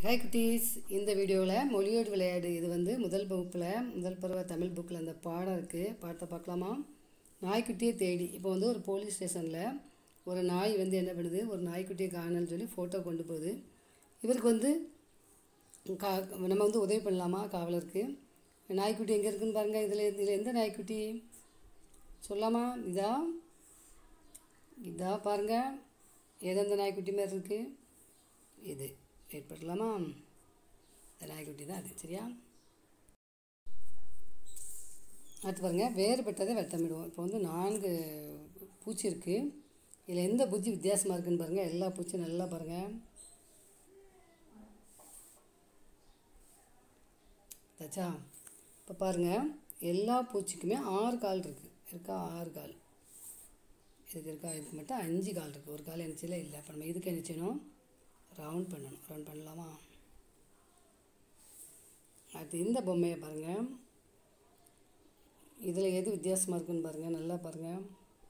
hi குட்டீஸ் இந்த வீடியோவில் மொழியோடு விளையாடு இது வந்து முதல் வகுப்பில் முதல் பருவ தமிழ் புக்கில் அந்த பாடம் இருக்குது பாடத்தை பார்க்கலாமா நாய்க்குட்டியை தேடி இப்போ வந்து ஒரு போலீஸ் ஸ்டேஷனில் ஒரு நாய் வந்து என்ன பண்ணுது ஒரு நாய்க்குட்டியை காணன்னு சொல்லி ஃபோட்டோ கொண்டு போகுது இவருக்கு வந்து கா நம்ம வந்து உதவி பண்ணலாமா காவலருக்கு நாய்க்குட்டி எங்கே இருக்குன்னு பாருங்கள் இதில் இதில் எந்த நாய்க்குட்டி சொல்லாமா இதா இதா பாருங்கள் எதெந்த நாய்க்குட்டி மாதிரி இருக்குது இது ஏற்படலாமா இந்த நாய்க்குட்டி தான் அது சரியா அடுத்து பாருங்கள் வேறுபட்டதை வெட்டமிடுவோம் இப்போ வந்து நான்கு பூச்சி இருக்குது இதில் எந்த பூச்சி வித்தியாசமாக இருக்குன்னு பாருங்கள் எல்லா பூச்சியும் நல்லா பாருங்கள் தாச்சா இப்போ பாருங்கள் எல்லா பூச்சிக்குமே ஆறு கால் இருக்குது இருக்கா ஆறு கால் இதுக்கு இருக்கா இதுக்கு மட்டும் அஞ்சு கால் இருக்குது ஒரு கால் என்னச்சில இல்லை அப்போ நம்ம இதுக்கு என்ன செய்யணும் ரவுண்ட் பண்ணணும் ரவுண்ட் பண்ணலாமா அடுத்து இந்த பொம்மையை பாருங்கள் இதில் எது வித்தியாசமாக இருக்குன்னு பாருங்கள் நல்லா பாருங்கள்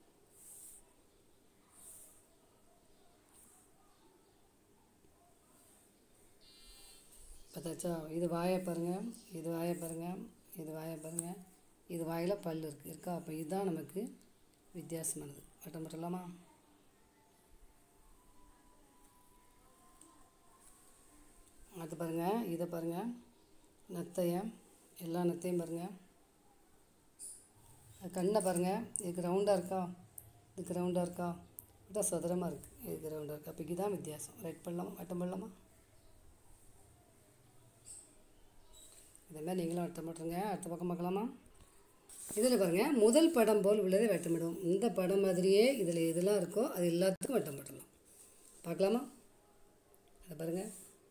பார்த்தாச்சா இது வாயை பாருங்கள் இது வாயை பாருங்கள் இது வாயை பாருங்கள் இது வாயில் பல் இருக்குது இருக்கா அப்போ இதுதான் நமக்கு வித்தியாசமானது வட்டம் போட்டலாமா அடுத்து பாருங்கள் இதை பாருங்கள் நத்தையை எல்லா நத்தையும் பாருங்கள் கண்ணை பாருங்கள் இதுக்கு ரவுண்டாக இருக்கா இதுக்கு ரவுண்டாக இருக்கா இதான் சதுரமாக இருக்குது இதுக்கு ரவுண்டாக இருக்கா அப்போ இதுதான் வித்தியாசம் ரைட் பண்ணலாமா வட்டம் பண்ணலாமா இதேமாதிரி நீங்களும் வட்டம் போட்டுருங்க அடுத்த பக்கம் பார்க்கலாமா இதில் பாருங்கள் முதல் படம் போல் உள்ளதை வட்டமிடும் இந்த படம் மாதிரியே இதில் எதெல்லாம் இருக்கோ அது எல்லாத்துக்கும் வட்டம் போட்டுடலாம் பார்க்கலாமா அதை பாருங்கள்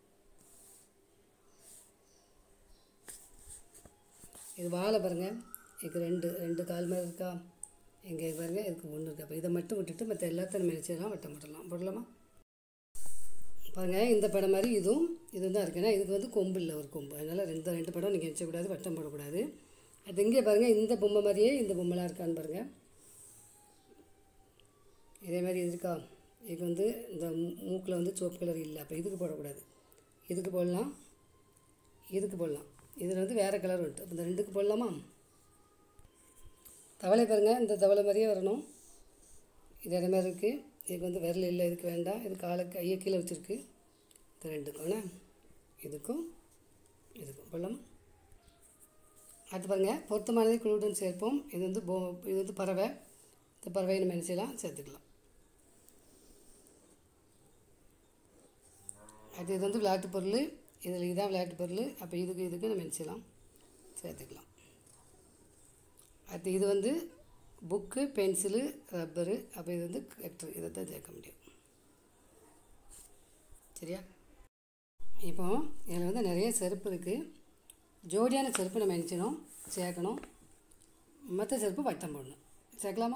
இது வாழை பாருங்கள் இதுக்கு ரெண்டு ரெண்டு கால் மாதிரி இருக்கா எங்கே பாருங்கள் இதுக்கு ஒன்று இருக்குது அப்போ இதை மட்டும் விட்டுட்டு மற்ற எல்லாத்தையும் நம்ம நினச்சிடலாம் வட்டம் போட்டுடலாம் போடலாமா பாருங்கள் இந்த படம் மாதிரி இதுவும் இது தான் இருக்குது ஏன்னா இதுக்கு வந்து கொம்பு இல்லை ஒரு கொம்பு அதனால் ரெண்டு ரெண்டு படம் நீங்கள் வச்சக்கூடாது வட்டம் போடக்கூடாது அது இங்கே பாருங்கள் இந்த பொம்மை மாதிரியே இந்த பொம்மைலாம் இருக்கான்னு பாருங்கள் இதே மாதிரி இது இருக்கா இதுக்கு வந்து இந்த மூக்கில் வந்து சிவப்பு கலர் இல்லை அப்போ இதுக்கு போடக்கூடாது இதுக்கு போடலாம் இதுக்கு போடலாம் இதில் வந்து வேறு கலர் வந்துட்டு அப்போ இந்த ரெண்டுக்கு போடலாமா தவளை பாருங்கள் இந்த தவளை மாதிரியே வரணும் இது அதே மாதிரி இருக்குது இதுக்கு வந்து விரல் இல்லை இதுக்கு வேண்டாம் இது காலை கையை கீழே வச்சுருக்கு இது ரெண்டுக்கும் வேணா இதுக்கும் இதுக்கும் போடலாமா அடுத்து பாருங்கள் பொருத்தமானதை குழுவுடன் சேர்ப்போம் இது வந்து போ இது வந்து பறவை இந்த பறவையை நம்ம என்ன செய்யலாம் சேர்த்துக்கலாம் அடுத்து இது வந்து விளையாட்டு பொருள் இதில் இதுதான் விளையாட்டு பொருள் அப்போ இதுக்கு இதுக்கு நம்ம என்ன செய்யலாம் சேர்த்துக்கலாம் அடுத்து இது வந்து புக்கு பென்சிலு ரப்பரு அப்போ இது வந்து கட்ரு இதை தான் சேர்க்க முடியும் சரியா இப்போ இதில் வந்து நிறைய செருப்பு இருக்குது ஜோடியான செருப்பு நம்ம நினச்சினோம் சேர்க்கணும் மற்ற செருப்பு வட்டம் போடணும் சேர்க்கலாமா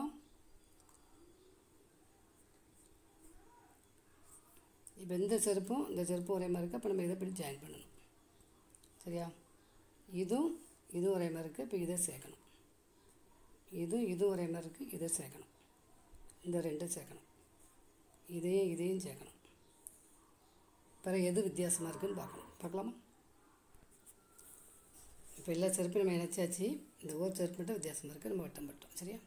இப்போ இந்த செருப்பும் இந்த செருப்பும் ஒரே மாதிரி இருக்குது அப்போ நம்ம இதை இப்படி ஜாயின் பண்ணணும் சரியா இதுவும் இதுவும் ஒரே மாதிரி இருக்குது இப்போ இதை சேர்க்கணும் இதுவும் இதுவும் ஒரே மாதிரி இருக்குது இதை சேர்க்கணும் இந்த ரெண்டும் சேர்க்கணும் இதையும் இதையும் சேர்க்கணும் பிறகு எது வித்தியாசமாக இருக்குதுன்னு பார்க்கணும் பார்க்கலாமா இப்போ எல்லா செருப்பும் நம்ம இணைச்சாச்சு இந்த ஒரு செருப்பு மட்டும் வித்தியாசமாக இருக்குது நம்ம வட்டம் பட்டோம் சரியா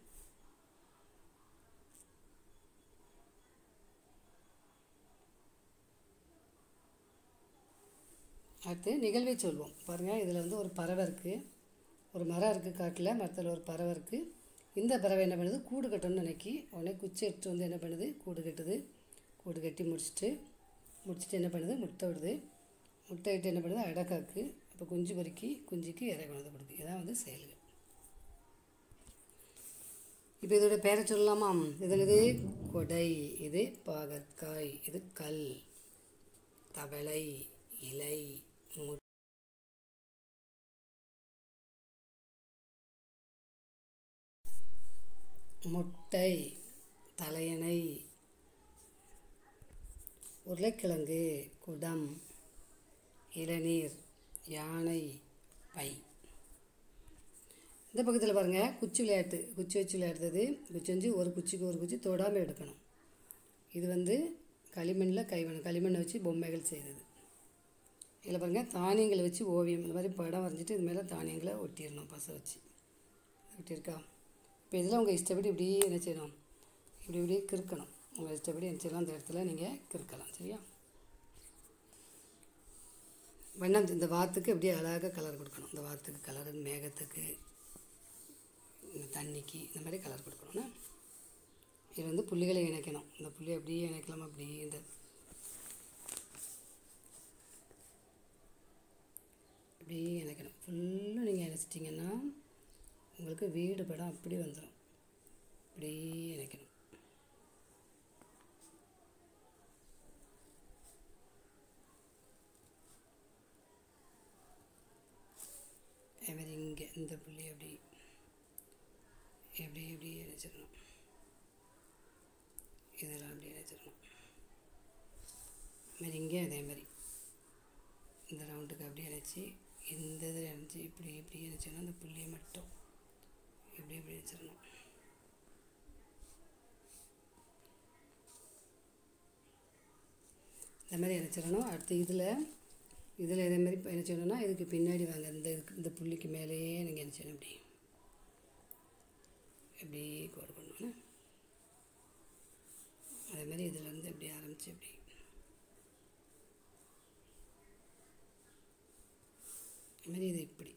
அடுத்து நிகழ்வை சொல்வோம் பாருங்கள் இதில் வந்து ஒரு பறவை இருக்குது ஒரு மரம் இருக்குது காட்டில் மரத்தில் ஒரு பறவை இருக்குது இந்த பறவை என்ன பண்ணுது கூடு கட்டணும்னு நினைக்கி உடனே குச்சி எடுத்து வந்து என்ன பண்ணுது கூடு கட்டுது கூடு கட்டி முடிச்சுட்டு முடிச்சுட்டு என்ன பண்ணுது முட்டை விடுது முட்டை இட்டு என்ன பண்ணுது அடக்காக்கு இப்போ குஞ்சு பொறுக்கி குஞ்சுக்கு இறை கொண்டு கொடுக்குது இதான் வந்து செயல்கள் இப்போ இதோட பேரை சொல்லலாமா இது இது கொடை இது பாகற்காய் இது கல் தவளை இலை மு முட்டை தலையணை உருளைக்கிழங்கு குடம் இளநீர் யானை பை இந்த பக்கத்தில் பாருங்கள் குச்சி விளையாட்டு குச்சி வச்சு விளையாடுறது குச்சி வச்சு ஒரு குச்சிக்கு ஒரு குச்சி தொடாமல் எடுக்கணும் இது வந்து களிமண்ணில் கைவனம் களிமண்ணை வச்சு பொம்மைகள் செய்தது இதில் பாருங்கள் தானியங்களை வச்சு ஓவியம் இந்த மாதிரி படம் வரைஞ்சிட்டு இது மேலே தானியங்களை ஒட்டிடணும் பசை வச்சு ஒட்டியிருக்கா இப்போ இதில் உங்கள் இஷ்டப்படி இப்படி என்ன செய்யணும் இப்படி இப்படி கிறுக்கணும் உங்கள் இஷ்டப்படி என்ன செய்யலாம் அந்த இடத்துல நீங்கள் கிறுக்கலாம் சரியா வண்ணம் இந்த வாத்துக்கு அப்படியே அழகாக கலர் கொடுக்கணும் இந்த வாத்துக்கு கலர் மேகத்துக்கு இந்த தண்ணிக்கு இந்த மாதிரி கலர் கொடுக்கணும்னா இது வந்து புள்ளிகளை இணைக்கணும் இந்த புள்ளி அப்படியே இணைக்கலாம் அப்படி இந்த அப்படியே இணைக்கணும் ஃபுல்லும் நீங்கள் இணைச்சிட்டிங்கன்னா உங்களுக்கு வீடு படம் அப்படி வந்துடும் அப்படியே இணைக்கணும் அதேமாதிரி இங்கே இந்த புள்ளி அப்படி எப்படி எப்படி இணைச்சிடணும் இதெல்லாம் அப்படி இணைச்சிடணும் மாதிரி இங்கே அதே மாதிரி இந்த ரவுண்டுக்கு அப்படியே இணைச்சி இந்த இதில் இணைச்சி இப்படி இப்படி இணைச்சோன்னா அந்த புள்ளியை மட்டும் இப்படி இப்படி இணைச்சிடணும் இந்த மாதிரி இணைச்சிடணும் அடுத்து இதில் இதில் இதே மாதிரி என்ன செய்யணும்னா இதுக்கு பின்னாடி வாங்க இந்த இதுக்கு இந்த புள்ளிக்கு மேலேயே நீங்கள் என்ன செய்யணும் இப்படி இப்படி கோடு பண்ணணும் அதே மாதிரி இதிலேருந்து இப்படி ஆரம்பித்து இப்படி அது மாதிரி இது இப்படி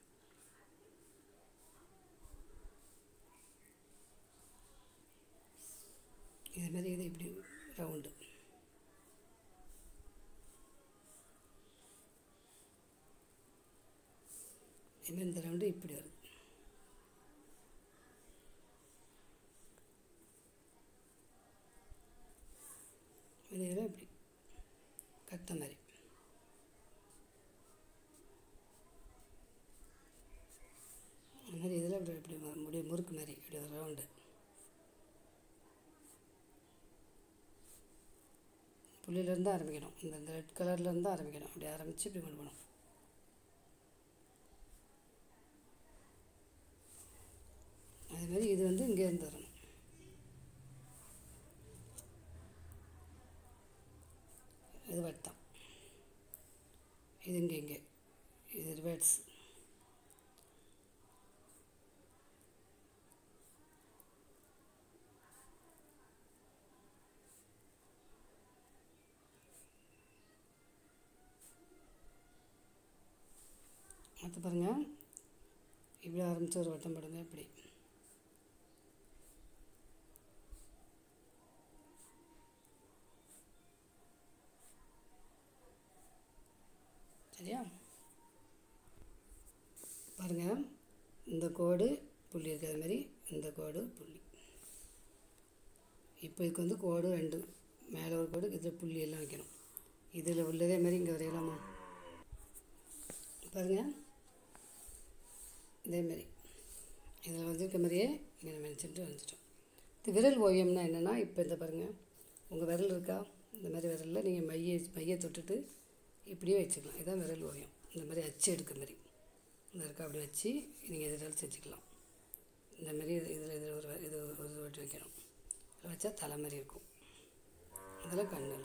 இது மாதிரி இது இப்படி ரவுண்டு இதுமாதிரி இந்த ரவுண்டு இப்படி வருது இதெல்லாம் இப்படி கட்ட மாதிரி அந்த மாதிரி இதில் இப்படி இப்படி மு- முடி முறுக்கு மாதிரி இப்படி ஒரு ரவுண்டு புள்ளியிலேருந்து ஆரம்பிக்கணும் இந்த இந்த ரெட் கலர்லேருந்து ஆரம்பிக்கணும் அப்படி ஆரம்பித்து இப்படி கொண்டு போகணும் அது மாதிரி இது வந்து இங்கேருந்து வரணும் இது வட்டம் இது இங்கே இங்கே இது ரிவர்ஸ் அடுத்து பாருங்கள் இப்படி ஆரம்பித்து ஒரு வட்டம் போடுங்க இப்படி சரியா பாருங்கள் இந்த கோடு புள்ளி இருக்கிற மாதிரி இந்த கோடு புள்ளி இப்போ இதுக்கு வந்து கோடு ரெண்டு மேலே ஒரு கோடு இதில் புள்ளி எல்லாம் வைக்கணும் இதில் உள்ளதே மாதிரி இங்கே வரையலாமா பாருங்கள் இதேமாரி இதில் வந்திருக்க மாதிரியே இங்கே நம்ம நினச்சிட்டு வந்துட்டோம் இது விரல் ஓவியம்னா என்னென்னா இப்போ இந்த பாருங்கள் உங்கள் விரல் இருக்கா இந்த மாதிரி விரலில் நீங்கள் மைய மைய தொட்டுட்டு இப்படியே வச்சுக்கலாம் இதான் விரல் ஓவியம் இந்த மாதிரி அச்சு எடுக்க மாதிரி இந்த இருக்கா அப்படி வச்சு நீங்கள் இதில் செஞ்சுக்கலாம் இந்த மாதிரி இது இதில் இதில் ஒரு இது ஒரு ஒரு வாட்டி வைக்கணும் இதில் வச்சா தலை மாதிரி இருக்கும் இதெல்லாம் கண்ணில்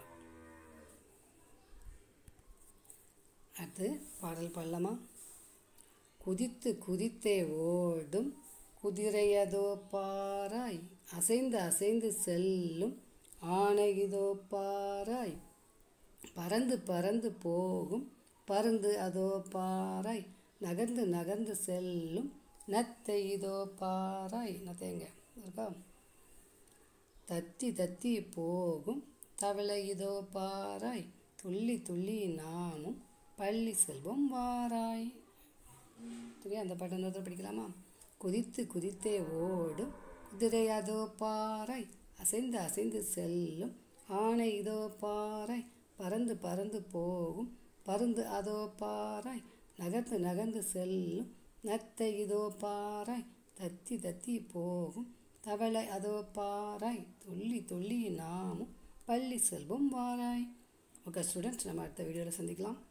அடுத்து பாடல் பாடலாமா குதித்து குதித்தே ஓடும் குதிரையதோ பாராய் அசைந்து அசைந்து செல்லும் ஆனை இதோ பாராய் பறந்து பறந்து போகும் பருந்து அதோ பாராய் நகர்ந்து நகர்ந்து செல்லும் நத்தை இதோ பாராய் நத்தைங்க இருக்கா தத்தி தத்தி போகும் தவளை இதோ பாராய் துள்ளி துள்ளி நாமும் பள்ளி செல்வம் வாராய் சரியா அந்த பாட்டு இன்னொரு தடவை படிக்கலாமா குதித்து குதித்தே ஓடும் குதிரை அதோ பாறை அசைந்து அசைந்து செல்லும் ஆனை இதோ பாறை பறந்து பறந்து போகும் பருந்து அதோ பாறை நகர்ந்து நகர்ந்து செல்லும் நத்தை இதோ பாறை தத்தி தத்தி போகும் தவளை அதோ பாராய் துள்ளி துள்ளி நாமும் பள்ளி செல்வம் வாராய் ஓகே ஸ்டூடெண்ட்ஸ் நம்ம அடுத்த வீடியோவில் சந்திக்கலாம்